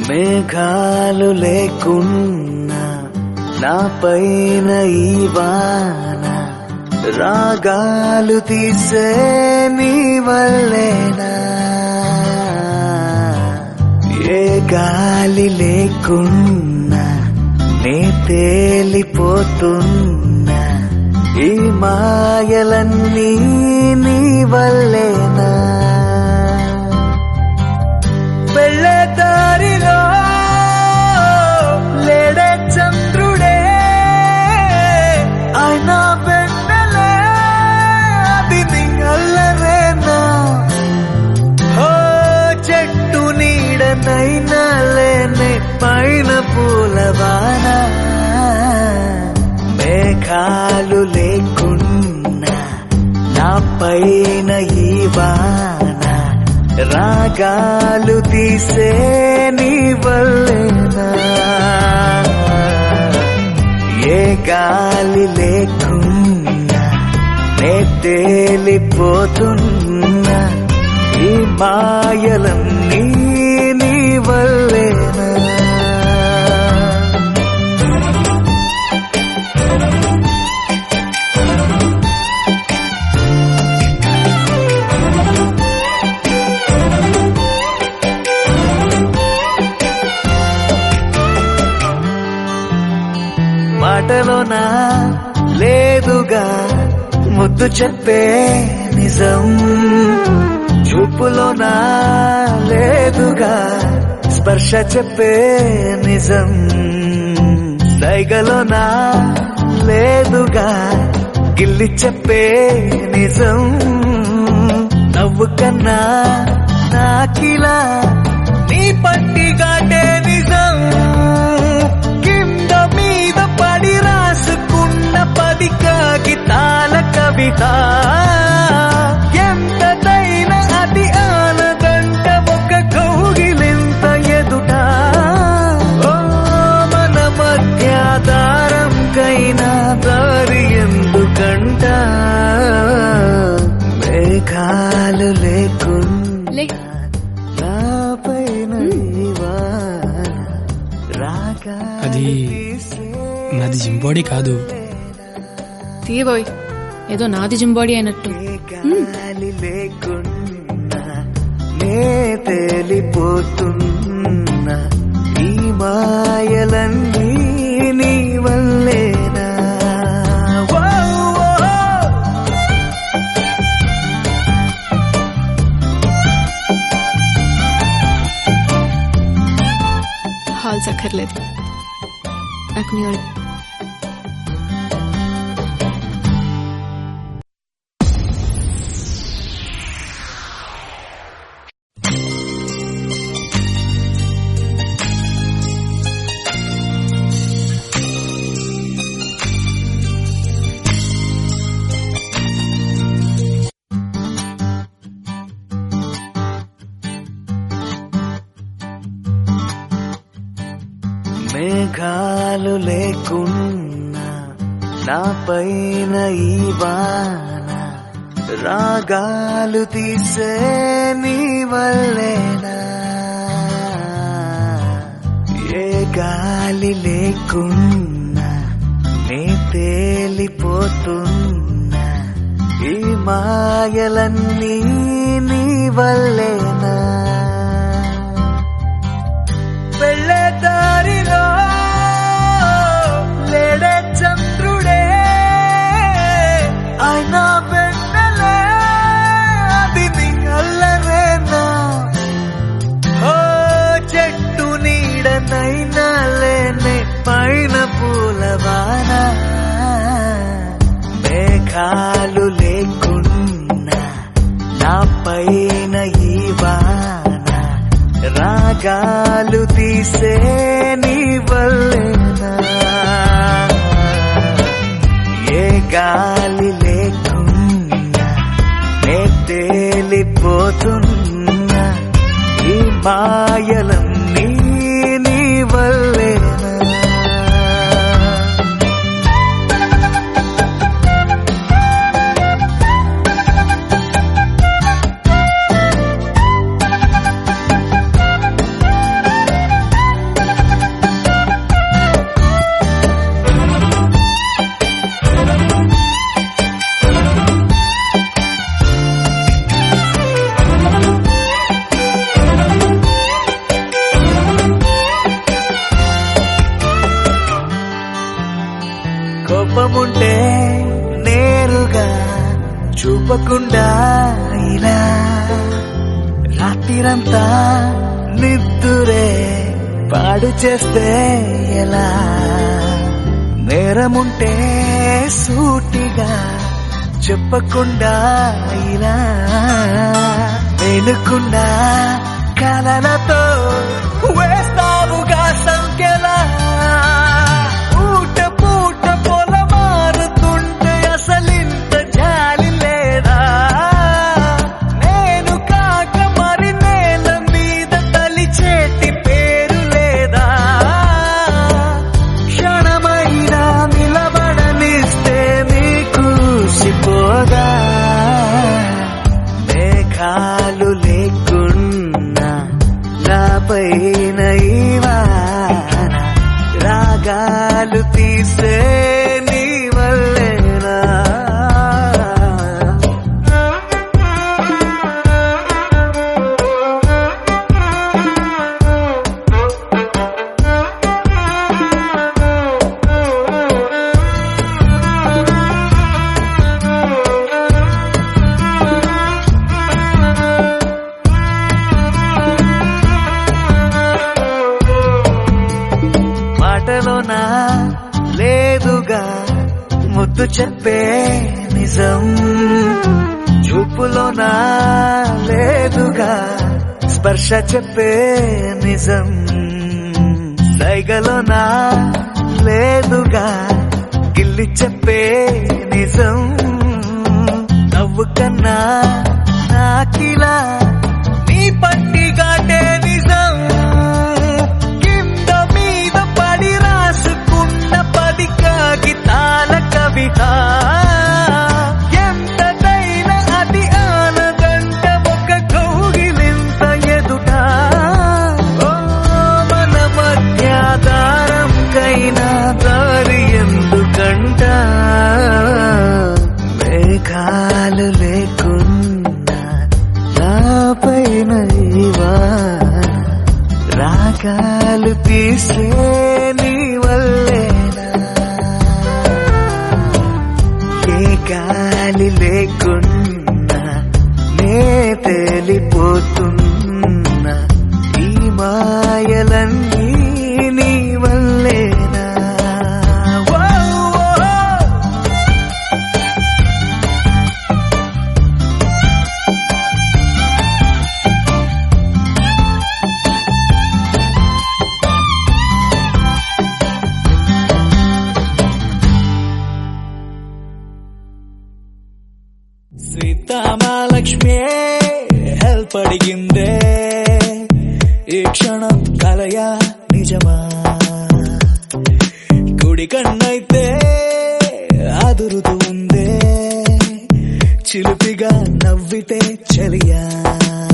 మేఘాలు లేకున్నా నా పైన ఈ వాన రాగాలు తీసే నీ వల్లేనా ఏ గాలి లేకున్నా నే తేలిపోతున్నా ఈ మాయలన్నీ నీ వల్లేనా వెళ్ళే దారిలో లేడే చంద్రుడే ఆయన వెన్నెలే అది నీ అల్లరేనా ఓ చెట్టు నీడనైనా లేనే పైన పూలవాన మేఘాలు లేకున్నా నా పైన ఈ వాన రాగాలు తీసే నీ వల్లేనా ఏ గాలి లేకున్నా నే తేలిపోతున్నా ఈ మాయలన్నీ నీ వల్లేనా మాటలోనా లేదుగా ముద్దు చెప్పే నిజం చూపులోనా లేదుగా స్పర్శ చెప్పే నిజం సైగలోనా లేదుగా గిల్లి చెప్పే నిజం నవ్వు కన్నా నాకిలా నీ పట్టిగాటే నిజం కింద మీద పడి రాసుకున్న పది కాగితాల కవిత ఎంతదైనా అది ఆనదంట ఒక కౌగిలింత ఎదుట ఓ మన మధ్య దారంకైనా దారి ఎందుకంట మేఘాలు లేకుండా లే నా పైన ఈ వాన రాగాలు అది నాది జింబాడీ కాదు తీయబోయ్ ఏదో నాది జింబాడీ అయినట్టు గాలి లేకున్నా నే తేలిపోతున్నా ఈ మాయలన్నీ నీ వల్లేనా ఓ, ఓ, హాల్స్ అక్కర్లేదు నాకు నీ వాళ్ళు మేఘాలు లేకున్నా నా పైన ఈ వాన రాగాలు తీసే నీ వల్లేనా ఏ గాలి లేకున్నా నే తేలిపోతున్నా ఈ మాయలన్నీ నీ వల్లేనా వెళ్ళే దారిలో లేడే చంద్రుడే ఆయన వెన్నెలే అది నీ అల్లరేనా ఓ చెట్టు నీడనైనా లేనే పైన పూలవాన మేఘాలు లేకున్నా నా పైన ఈ వాన రాగాలు తీసే నీ వల్లేనా ఏ గాలి లేకున్నా నే తేలిపోతున్నా ఈ మాయలన్నీ నీ వల్లేనా కోపముంటే నేరుగా చూపకుండా ఇలా రాత్రిరంతా నిద్దురే పాడు చేస్తే ఎలా నేరముంటే సూటిగా చెప్పకుండా ఇలా వెనుకుండా కలలతో వేస్తావుగా సంఖ్యలా పూట పూట పొల మారుతుంటే అసలింత జాలి లేదా నేను కాక మరి నేల మీద తలిచేటి పేరు లేదా క్షణమైనా నిలబడనిస్తే నీకు సిపోదా మేఘాలు లేకున్నా నాపైన ఈ వాన రాగాలు తీసే నీ వల్లేనా మాటలోనా లేదుగా ముద్దు చెప్పే నిజం చూపులోనా లేదుగా స్పర్శ చెప్పే నిజం సైగలోనా లేదుగా గిల్లి చెప్పే నిజం నవ్వు కన్నా నాకిలా నీ పట్టిగాటే నిజం కింద మీద పడి రాసుకున్న పది కాగితాల కవిత ఎంతకైనా అది ఆనదంట ఒక కౌగిలింత ఎదుట ఓ మన మధ్య దారంకైనా దారి ఎందుకంట మేఘాలు లేకున్నా నాపైన ఈ వాన రాగాలు తీసే నీ వల్లేనా ఏ గాలి లేకున్నా నే తేలిపోతున్నా ఈ మాయలన్నీ నీ వల్లేనా ఓ, ఓ, ఓ. సీతామాలక్ష్మి హెల్ప్ అడిగిందే ఈ క్షణం కలయా నిజమా కుడి కన్నైతే అదురుతూ ఉందే చిలిపిగా నవ్వితే చలియా